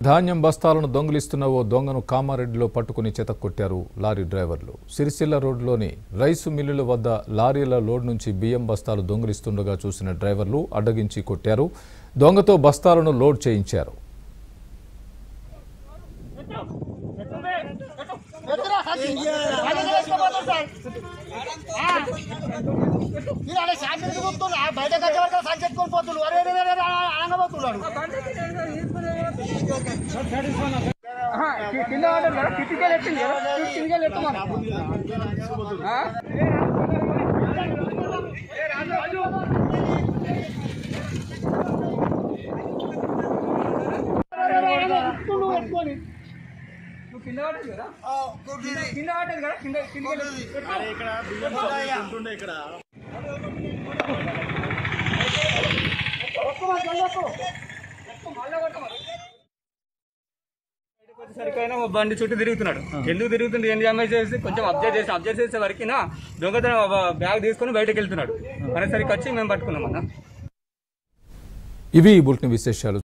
ధాన్యం బస్తాలను దొంగిలిస్తున్న ఓ దొంగను కామారెడ్డిలో పట్టుకుని చెతక్కొట్టారు లారీ డ్రైవర్లు సిరిసిల్ల రోడ్లోని రైసు మిల్లుల వద్ద లారీల లోడ్ నుంచి బియ్యం బస్తాలు దొంగిలిస్తుండగా చూసిన డ్రైవర్లు అడ్డగించి కొట్టారు దొంగతో బస్తాలను లోడ్ చేయించారు ఇలా శాంతి చూపుతున్నా బయటకు వచ్చే వరకు సంచెత్తుకొని పోతున్నాడు అరే అరే, అరే, అరే, అనగబోతున్నాడు కింద పడ్డాడు కదా కిటికీలు ఎత్తింది కదా కిటికీలు ఎత్తమని ఆ? నువ్వు కింద పడ్డది కదా కింద పడ్డది కదా కింద కింద సరికైనా మా బండి చుట్టూ తిరుగుతున్నాడు ఎందుకు తిరుగుతుంది ఏం డ్యామేజ్ చేసి కొంచెం అబ్జర్వ్ చేసి అబ్జర్వ్ చేసే వరకు దొంగతనం బ్యాగ్ తీసుకొని బయటకు వెళ్తున్నాడు అనేసరికి వచ్చి మేము పట్టుకున్నాం అన్న ఇవి ఈ బులెటిన్ విశేషాలు